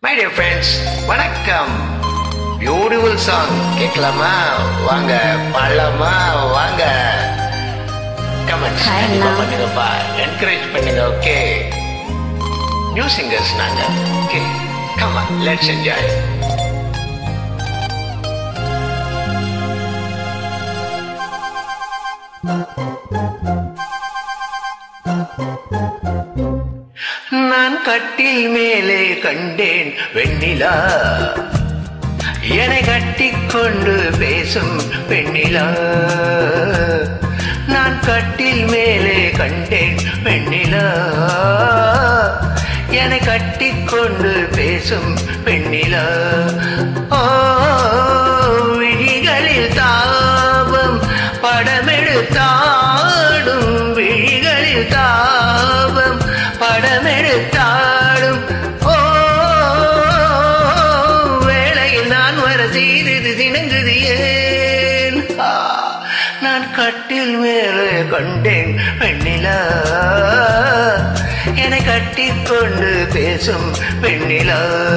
My dear friends வணக்கம் beautiful song கேட்கலாமா வாங்க பாடலாமா வாங்க கமெண்ட்ஸ் Hi, கண்டிப்பா அண்ணா. பண்ணுங்கப்பா என்கரேஜ் பண்ணுங்க ஓகே நியூ சிங்கர்ஸ் நாங்க ஓகே கமா லெட்ஸ் என்ஜாய் நான் கட்டில் மேலே கண்டேன் வெண்ணிலா என்னை கட்டிக்கொண்டு பேசும் பெண்ணிலா நான் கட்டில் மேலே கண்டேன் வெண்ணிலா என்னை கட்டிக்கொண்டு பேசும் பெண்ணிலா ஓ விழிகளில் தாபம் படமெடுத்தாடும் விழிகளில் தாபம் படமெடுத்தாடும் ஓ வேளையில் நான் வர செய்தது திணங்குது ஏன் ஆ, நான் கட்டில் மேலே கண்டேன் பெண்ணிலா என்னை கட்டிக்கொண்டு பேசும் பெண்ணிலா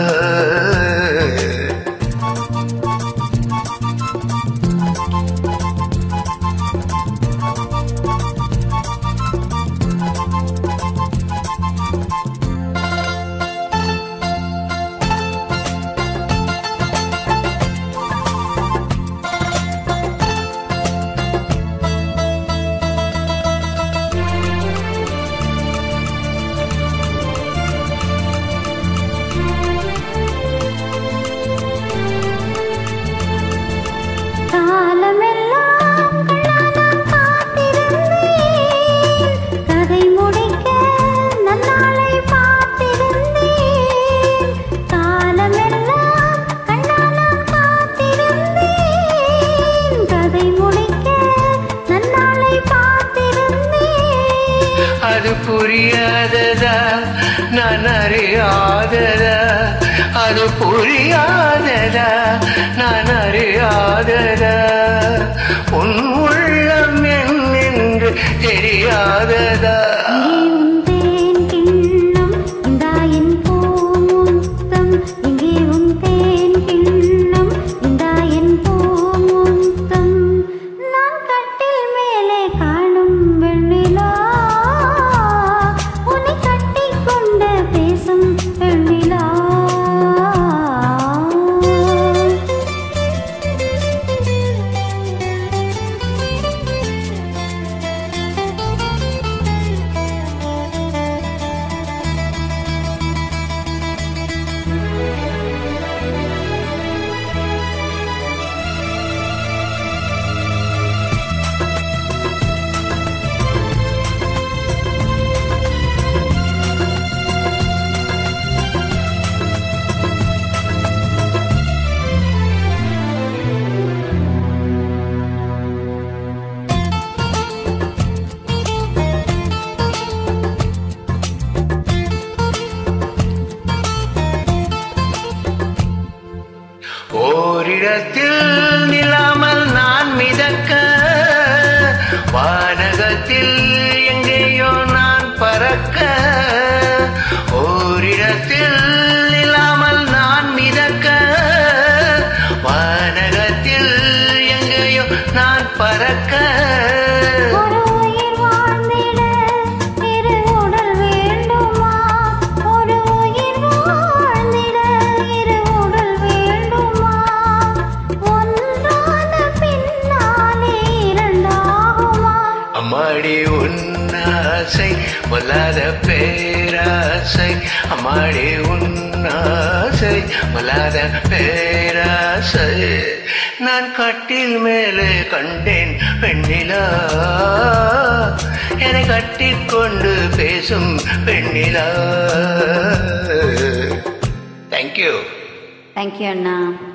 காலமெல்லாம் கண்ணாலம் காத்திருந்தேன் கதை முடிக்க நன்னாளை பார்த்திருந்தேன் காலமெல்லாம் கண்ணாலம் காத்திருந்தேன் கதை முடிக்க நன்னாளை பார்த்திருந்தேன் அது புரியாததா நான் அறியாததா அது புரியாததா நான் அறியாததா உன் உள்ளம் என்னென்று தெரியாததா இங்கே உன் தேன் கிண்ணம் இந்தா என் பூமுத்தம் இங்கே உன் தேன் கிண்ணம் இந்தா என் பூமுத்தம் நான் கட்டில் மேலே காணும் வெண்ணிலா உன்னை கட்டிக்கொண்டு பேசும் வெண்ணிலா ஓரிடத்தில் நிலாமல் நான் மிதக்க வானகத்தில் எங்கேயோ நான் பறக்க ஓரிடத்தில் நிலாமல் நான் மிதக்க வானகத்தில் எங்கேயோ நான் பறக்க ஒரு உயிர் வாழ்ந்திட இரு உடல் வேண்டுமா ஒரு உயிர் வாழ்ந்திட இரு உடல் வேண்டுமா ஒன்றான பின்னாலே இரண்டாகுமா அம்மாடி உன்னாசை வல்லாத பேராசை அம்மாடி உன்னாசை வல்லாத பேராசை நான் கட்டில் மேலே கண்டேன் பெண்ணிலா என்னை கட்டிக்கொண்டு பேசும் பெண்ணிலா தேங்க்யூ தேங்க்யூ அண்ணா